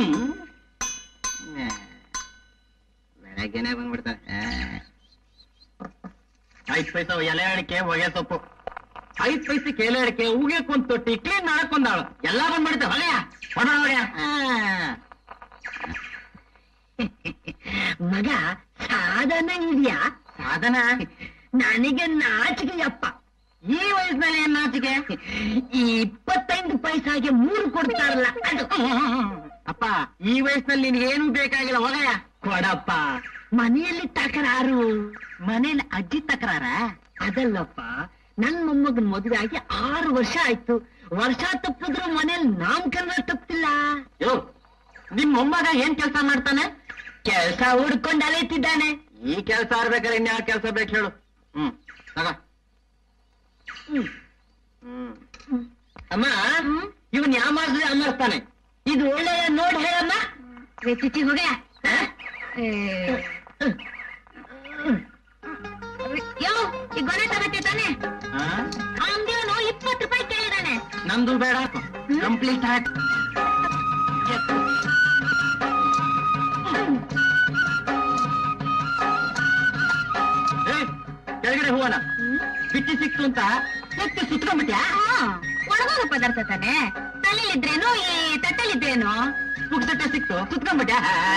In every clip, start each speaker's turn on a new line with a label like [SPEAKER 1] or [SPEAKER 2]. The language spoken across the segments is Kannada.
[SPEAKER 1] ಹ್ಮ್. ಏ, ಬೆಳಗ್ಗೆನೆ ಬಂದ್ಬಿಡ್ತಾರೆ ಐದ್ ಪೈಸೆ ಎಲೆ ಅಡಿಕೆ ಹೊಗೆ ಸೊಪ್ಪು ಐದ್ ಪೈಸೆ ಎಲೆ ಅಡಿಕೆ ಹೂಗೆ ಕೊಂದ್ ತೊಟ್ಟಿ ಕ್ಲೀನ್ ಮಾಡಕ್ ಒಂದಾಳು ಎಲ್ಲಾ ಬಂದ್ಬಿಡ್ತಾವ ಹೊಗೆಯ ಹೊಡ ಹೊಡೆಯ
[SPEAKER 2] ಮಗ ಸಾಧನ ಇದೆಯಾ
[SPEAKER 1] ಸಾಧನ
[SPEAKER 2] ನನಗೆ ನಾಚಿಕೆಯಪ್ಪ
[SPEAKER 1] ಈ ವಯಸ್ಸಿನಲ್ಲಿ ಏನ್ ನಾಚಿಕೆ
[SPEAKER 2] ಈ ಇಪ್ಪತ್ತೈದು ಪೈಸಾಗೆ ಮೂರು ಕೊಡ್ತಾರಲ್ಲ ಅದು
[SPEAKER 1] ಅಪ್ಪ ಈ ವಯಸ್ಸಿನಲ್ಲಿ ನಿನ್ಗೆ ಏನು ಬೇಕಾಗಿಲ್ಲ ಹೊಗೆಯ
[SPEAKER 2] ಕೊಡಪ್ಪ ಮನೆಯಲ್ಲಿ ತಕರಾರು
[SPEAKER 1] ಮನೇಲಿ ಅಜ್ಜಿ ತಕರಾರ
[SPEAKER 2] ಅದಲ್ಲಪ್ಪ ನನ್ ಮೊಮ್ಮಗನ್ ಮದುವೆ ಆಗಿ ಆರು ವರ್ಷ ಆಯ್ತು ವರ್ಷ ತಪ್ಪಿದ್ರು ಮನೇಲಿ ನಾಮಕರಣ ತಪ್ಪಿಲ್ಲ
[SPEAKER 1] ಯೋ ನಿಮ್ ಮೊಮ್ಮಗ ಏನ್ ಕೆಲಸ ಮಾಡ್ತಾನೆ
[SPEAKER 2] ಕೆಲ್ಸ ಹುಡ್ಕೊಂಡು ಅಲೆತಿದ್ದಾನೆ
[SPEAKER 1] ಈ ಕೆಲಸ ಆಡ್ಬೇಕಾದ್ರೆ ಇನ್ಯಾವ ಕೆಲಸ ಬೇಕು ಹೇಳು ಹ್ಮ್ ತಗ ಹ್ಮ್ ಅಮ್ಮ ಇವನ್ ಯಾವ ಮಾಡಿದ್ರೆ ಅಮರ್ತಾನೆ
[SPEAKER 2] ಇದು ಒಳ್ಳೆಯ ನೋಡ್ ಹೇಳಮ್ಮ
[SPEAKER 3] ಚಿಚ್ಚಿ ಹೋಗ್ಯ ಯೋ ಈ ಗೊನೆ ತಗತ್ತೆ ತಾನೆ
[SPEAKER 1] ಆ?
[SPEAKER 3] ಅವನ್ದೇನು ಇಪ್ಪತ್ತು ರೂಪಾಯಿ ಕೇಳಿದಾನೆ
[SPEAKER 1] ನಂದು ಬೇಡ ಕಂಪ್ಲೀಟ್ ಹಾಕ್ ಏ, ಕೆಳಗಡೆ ಹೂವನ ಬಿಟ್ಟಿ ಸಿಕ್ತು ಅಂತ ಎತ್ತಿ ಸುತ್ಕೊಂಡ್ಬಿಟ್ಯಾ
[SPEAKER 3] ಒಣಗೋಗ ಪದಾರ್ಥ ತಾನೆ ತಲೆಲಿದ್ರೇನು ಈ ತಟ್ಟಲಿದ್ರೇನು
[SPEAKER 1] ಪುಕ್ಸಟ್ಟೆ ಸಿಕ್ತು ಸುತ್ಕೊಂಡ್ಬಿಟ್ಯಾ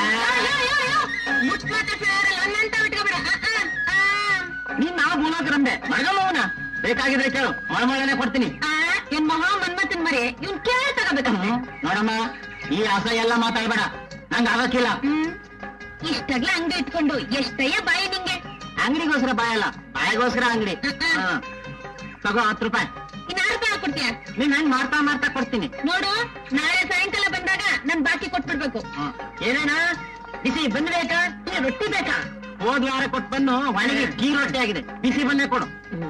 [SPEAKER 3] ಮುಟ್ ಮಾತಾಡ್ಸಿದ್ರೆ ನನ್ನಂತ ಬಿಟ್ಕೊಬೇಡ ಆ, ಆ,
[SPEAKER 1] ನೀನ್ ನಾವು ಭೂಲೋಕರಂಬೆ ಮಗಮವನ ಬೇಕಾಗಿದ್ರೆ ಕೇಳು ಮಳಮಳನೆ ಕೊಡ್ತೀನಿ
[SPEAKER 3] ಆ. ಆ, ಏನ್ ಮಹಾ ಮನ್ಮಥನ್ ಮರಿ ಇವ್ನ್ ಕೇಳಿ ತಗೋಬೇಕಂತೆ
[SPEAKER 1] ನೋಡಮ್ಮ ಈ ಆಸೆ ಎಲ್ಲ ಮಾತಾಡ್ಬೇಡ ನಂಗೆ ಆಗಕ್ಕಿಲ್ಲ
[SPEAKER 3] ಹ್ಮ್ ಇಷ್ಟಾಗ್ಲ ಅಂಗಡಿ ಇಟ್ಕೊಂಡು ಎಷ್ಟಯ್ಯ ಬಾಯಿ ನಿಂಗೆ
[SPEAKER 1] ಅಂಗಡಿಗೋಸ್ಕರ ಬಾಯಲ್ಲ ಬಾಯಿಗೋಸ್ಕರ ಅಂಗಡಿ ಹಾ. ತಗೋ ಹತ್ತು ರೂಪಾಯಿ
[SPEAKER 3] ಇನ್ ಆರು ರೂಪಾಯಿ ಕೊಡ್ತೀಯ
[SPEAKER 1] ನೀನ್ ಹಂಗ್ ಮಾಡ್ತಾ ಮಾಡ್ತಾ ಕೊಡ್ತೀನಿ
[SPEAKER 3] ನೋಡು ನಾಳೆ ಸಾಯಂಕಾಲ ಬಂದಾಗ ನನ್ ಬಾಕಿ ಕೊಟ್ಬಿಡ್ಬೇಕು
[SPEAKER 1] ಏನೇನಾ ಬಿಸಿ ಬಂದ್ ಬೇಕಾ ಇಲ್ಲ ರೊಟ್ಟಿ ಬೇಕಾ ಹೋದ್ ವಾರ ಕೊಟ್ಟು ಬನ್ನು ಒಣಗಿ ಕೀ ರೊಟ್ಟಿ ಆಗಿದೆ ಬಿಸಿ ಬಂದೇ ಕೊಡು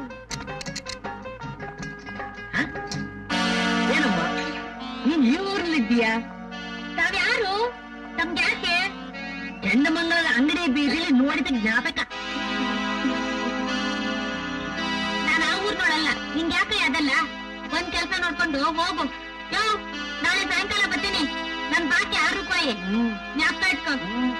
[SPEAKER 1] ಹ? ಏನಮ್ಮ ನೀನ್ ಈ ಊರಲ್ಲಿದ್ದೀಯಾ
[SPEAKER 3] ತಾವ್ಯಾರು ತಮ್ಗೆ ಯಾಕೆ
[SPEAKER 2] ಚಂಡಮಂಗಲದ ಅಂಗಡಿ ಬೀದಿಲಿ ನೋಡಿದ ಜ್ಞಾಪಕ
[SPEAKER 3] ನಾನು ಆ ಊರ್ ನೋಡಲ್ಲ ನಿಂಗೆ ಯಾಕೆ ಅದಲ್ಲ ಒಂದ್ ಕೆಲ್ಸ ನೋಡ್ಕೊಂಡು ಹೋಗು ಯೋ ನಾಳೆ ಸಾಯಂಕಾಲ ಬರ್ತೀನಿ ನನ್ ಬಾಕಿ ಆರು ರೂಪಾಯಿ ಜ್ಞಾಪಕ ಇಟ್ಕೊ ಹ್ಮ್.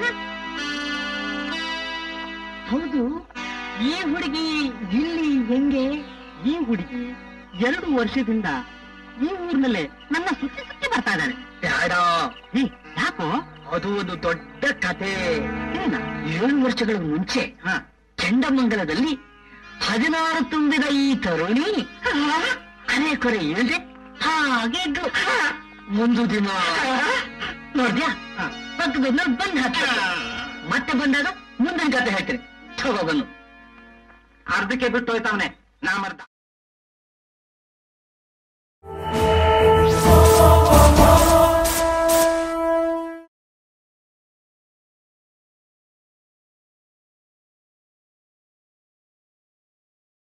[SPEAKER 2] ಹೌದು ಈ ಹುಡುಗಿ ಇಲ್ಲಿ ಹೆಂಗೆ
[SPEAKER 1] ಈ ಹುಡುಗಿ ಎರಡು ವರ್ಷದಿಂದ ಈ ಊರಿನಲ್ಲೇ ನನ್ನ ಸುತ್ತಿ ಸುತ್ತಿ ಬರ್ತಾ ಇದ್ದಾಳೆ
[SPEAKER 2] ಬೇಡ
[SPEAKER 1] ಈ, ಯಾಕೋ
[SPEAKER 2] ಅದು ಒಂದು ದೊಡ್ಡ ಕಥೆ
[SPEAKER 1] ಏನ
[SPEAKER 2] ಏಳು ವರ್ಷಗಳ ಮುಂಚೆ
[SPEAKER 1] ಹ
[SPEAKER 2] ಚಂಡಮಂಗಲದಲ್ಲಿ ಹದಿನಾರು ತುಂಬಿದ ಈ ತರುಣಿ ಅನೇಕರೆ ಇಳಿದೆ ಹಾಗೆ ಇದ್ರು ಒಂದು ದಿನ ನೋಡ್ದ್ಯಾ
[SPEAKER 1] ಹ.
[SPEAKER 2] ಪಕ್ಕದ ಬಂದ್ ಹಾಕಿ ಮತ್ತೆ ಬಂದಾಗ ಮುಂದಿನ ಕತೆ ಹೇಳ್ತೀನಿ ತಗೋ ಬನ್ನು
[SPEAKER 1] ಅರ್ಧಕ್ಕೆ ಬಿಟ್ಟು ಹೋಯ್ತವನೆ ನಾ ಮರ್ದ